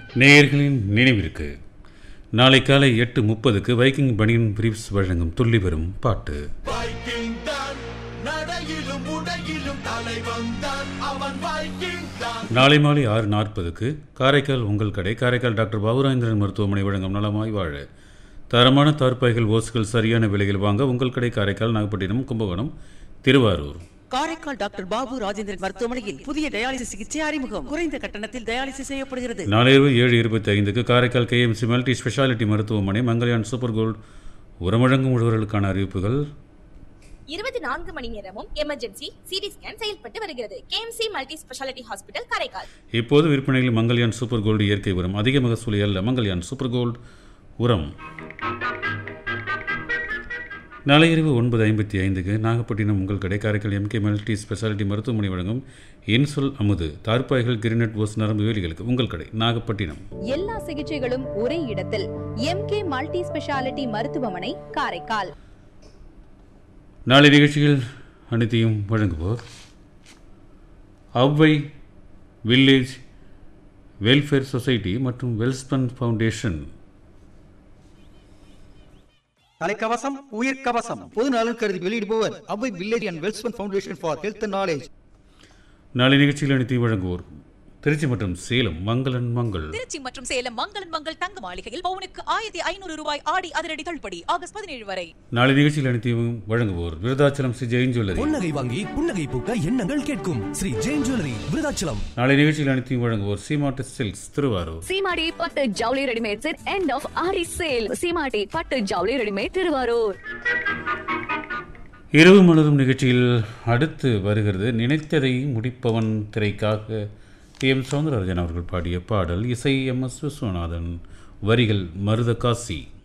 நேயர்களின் நினைவிற்கு நாளை காலை எட்டு முப்பதுக்கு வைக்கிங் பனியன் பிரீப்ஸ் வழங்கும் துள்ளி வரும் பாட்டு வைக்கிங் தான் நடையிலும் உடையிலும் தலைவன் தான் அவன் வைக்கிங் தான் நாளை மாலை ஆறு நாற்பதுக்கு காரைக்கால் உங்கள் கடை காரைக்கால் டாக்டர் பாபுராஜேந்திரன் மருத்துவமனை வழங்கும் நலமாய் வாழ தரமான தார்ப்பாய்கள் ஓசுகள் சரியான விலையில் வாங்க உங்கள் கடை காரைக்கால் நாகப்பட்டினம் கும்பகோணம் திருவாரூர் காரைக்கால் டாக்டர் பாபு ராஜேந்திரன் மருத்துவமனையில் புதிய டயாலிசிஸ் சிகிச்சை அறிமுகம் குறைந்த கட்டணத்தில் டயாலிசிஸ் செய்யப்படுகிறது நாளையரவு ஏழு இருபத்தி ஐந்துக்கு காரைக்கால் கேஎம்சி மல்டி ஸ்பெஷாலிட்டி மருத்துவமனை மங்கள்யான் சூப்பர் கோல்டு உரமுழங்கும் உழவர்களுக்கான அறிவிப்புகள் இருபத்தி நான்கு மணி நேரமும் எமர்ஜென்சி சிடி ஸ்கேன் செயல்பட்டு வருகிறது KMC multi speciality hospital Karaikal இப்போது விற்பனையில் மங்கள்யான் சூப்பர் கோல்டு இயற்கை உரம் அதிக மகசூலி அல்ல மங்கள்யான் சூப்பர் கோல்டு உரம் நாளை இரவு ஒன்பது ஐம்பத்தி ஐந்துக்கு நாகப்பட்டினம் உங்கள் கடை காரைக்கால் எம்கே மல்டி ஸ்பெஷாலிட்டி மருத்துவமனை வழங்கும் இன்சொல் அமுது தார்ப்பாய்கள் கிரினட் ஓஸ் நரம்பு வேலிகளுக்கு உங்கள் கடை நாகப்பட்டினம் எல்லா சிகிச்சைகளும் ஒரே இடத்தில் எம்கே மல்டி ஸ்பெஷாலிட்டி மருத்துவமனை காரைக்கால் நாளை நிகழ்ச்சியில் அனைத்தையும் வழங்குவோர் அவ்வை வில்லேஜ் வெல்ஃபேர் சொசைட்டி மற்றும் வெல்ஸ்பன் ஃபவுண்டேஷன் தலைக்கவசம் உயிர் கவசம் பொது நலன் கருதி வெளியிடுபவர் அவை village and Welspun foundation for health and knowledge நாளை நிகழ்ச்சியில் அனைத்தையும் வழங்குவோர் திருச்சி மற்றும் சேலம் மங்களன் மங்கள் திருச்சி மற்றும் சேலம் மங்களன் மங்கள் தங்க மாளிகையில் பவுனுக்கு ஆயிரத்தி ஐநூறு ரூபாய் ஆடி அதிரடி தள்ளுபடி ஆகஸ்ட் பதினேழு வரை நாளை நிகழ்ச்சியில் அனைத்தையும் வழங்குவோர் விருதாச்சலம் ஸ்ரீ ஜெயின் ஜுவல்லரி புன்னகை வாங்கி புன்னகை பூக்க எண்ணங்கள் கேட்கும் ஸ்ரீ ஜெயின் ஜுவல்லரி விருதாச்சலம் நாளை நிகழ்ச்சியில் அனைத்தையும் வழங்குவோர் சீமாட்டு சில்க்ஸ் திருவாரூர் சீமாடி பட்டு ஜவுளி readymade set end of year sale Seemadi பட்டு ஜவுளி ரெடிமேட் திருவாரூர் இரவு முழுவதும் நிகழ்ச்சியில் அடுத்து வருகிறது நினைத்ததை முடிப்பவன் திரைக்காக டி எம் சௌந்தரராஜன் அவர்கள் பாடிய பாடல் இசை எம் எஸ் விஸ்வநாதன் வரிகள் மருதகாசி